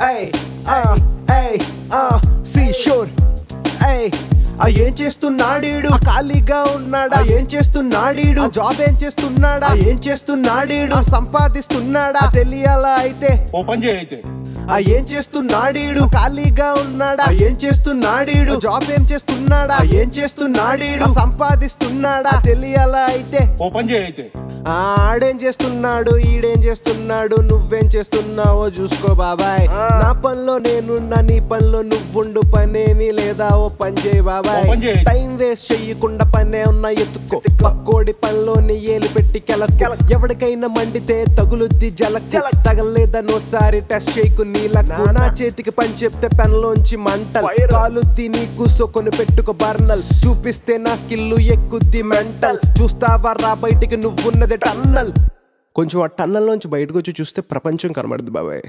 Ey, ah, ey, ah, see sure. Ey, ఆ ఏం చేస్తున్నాడీడు ఆ ఖాళీగా ఉన్నాడా ఆ ఏం చేస్తున్నాడీడు ఆ జాబ్ ఏం చేస్తున్నాడా ఆ ఏం చేస్తున్నాడీడు ఆ సంపాదిస్తున్నాడా తెలియాలా అయితే ఓపెన్ చేయి అయితే ఆ ఏం చేస్తున్నాడీడు ఖాళీగా ఉన్నాడా ఆ ఏం చేస్తున్నాడీడు జాబ్ ఏం చేస్తున్నాడా ఆ ఏం చేస్తున్నాడీడు సంపాదిస్తున్నాడా తెలియాలా అయితే ఓపెన్ చేయి అయితే ఆ, ఆడేం చేస్తున్నాడు ఈడేం చేస్తున్నాడు నువ్వేం చేస్తున్నావో చూసుకో బాబాయ్ నా పనిలో నేనున్నా నీ పనిలో నువ్వుండు పనేమి లేదా ఓ పని చేయి బాబాయ్ ఓ పని చేయి. టైం వేస్ట్ చెయ్యకుండా పనే ఉన్నా ఎత్తుకో పక్కోడి పనిలోని ఏలు పెట్టి కెలకు ఎవరికైనా మండితే తగులుద్ది జలకు తగలేదనోసారి టెస్ట్ చేయకు నీలకు నా చేతికి పని చెప్తే పెన్లోంచి మంటల్ కాలుద్ది నీకు సొకొని పెట్టుకో బర్నల్ చూపిస్తే నా స్కిల్ ఎక్కుద్ది మెంటల్ చూస్తావా రా బయటికి నువ్వున్నది టన్నల్ కొంచెం ఆ టన్నల్ నుంచి బయటకు వచ్చి చూస్తే ప్రపంచం కనబడుద్ది బాబాయ్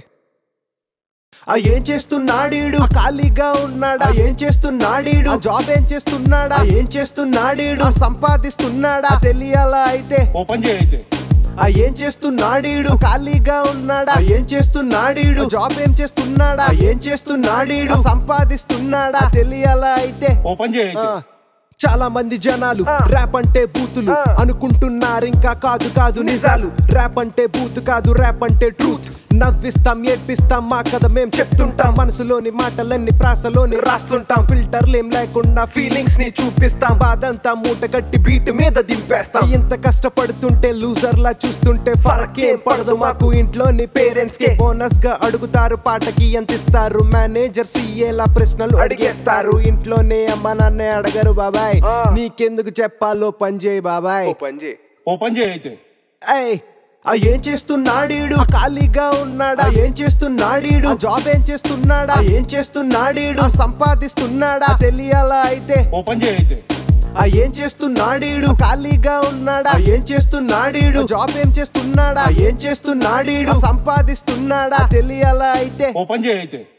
ఆ ఏం చేస్తున్నాడీడు ఆ ఖాళీగా ఉన్నాడా ఆ ఏం చేస్తున్నాడీడు ఆ జాబ్ ఏం చేస్తున్నాడా ఆ ఏం చేస్తున్నాడీడు ఆ సంపాదిస్తున్నాడా తెలియాలా అయితే ఓపెన్ చేయి అయితే ఆ ఏం చేస్తున్నాడీడు ఖాళీగా ఉన్నాడా ఆ ఏం చేస్తున్నాడీడు జాబ్ ఏం చేస్తున్నాడా ఆ ఏం చేస్తున్నాడీడు సంపాదిస్తున్నాడా తెలియాలా అయితే ఓపెన్ చేయి అయితే ఆ, చాలా మంది జనాలు ర్యాప్ అంటే బూతులు అనుకుంటున్నారు ఇంకా కాదు కాదు నిజాలు ర్యాప్ అంటే బూత్ కాదు ర్యాప్ అంటే ట్రూత్ నవ్విస్తాం ఏడ్పిస్తాం మా కథ మేం చెప్తుంటాం మనసులోని మాటలన్నీ ప్రాసలోని రాస్తుంటాం ఫిల్టర్లు ఏం లేకుండా ఫీలింగ్స్ ని చూపిస్తాం బాధంతా మూట కట్టి బీట్ మీద దింపేస్తాం ఇంత కష్టపడుతుంటే లూజర్ లా చూస్తుంటే ఫరక్ ఏం పడదు మాకు ఇంట్లోని పేరెంట్స్ కి బోనస్ గా అడుగుతారు పాటకి ఎంత ఇస్తారు మేనేజర్ సీఏలా ప్రశ్నలు అడిగేస్తారు ఇంట్లోనే అమ్మ నాన్నే అడగరు బాబాయ్ నీకెందుకు చెప్పాలో పని చేయి బాబాయ్ ఓపెన్ చేయి అయితే ఏయ్ ఆ ఏం చేస్తున్నాడీడు ఆ ఖాళీగా ఉన్నాడా ఆ ఏం చేస్తున్నాడీడు ఆ జాబ్ ఏం చేస్తున్నాడా ఆ ఏం చేస్తున్నాడీడు ఆ సంపాదిస్తున్నాడా తెలియాలా అయితే ఓపెన్ చేయి అయితే ఆ ఏం చేస్తున్నాడీడు ఖాళీగా ఉన్నాడా ఆ ఏం చేస్తున్నాడీడు జాబ్ ఏం చేస్తున్నాడా ఆ ఏం చేస్తున్నాడీడు సంపాదిస్తున్నాడా తెలియాలా అయితే ఓపెన్ చేయి అయితే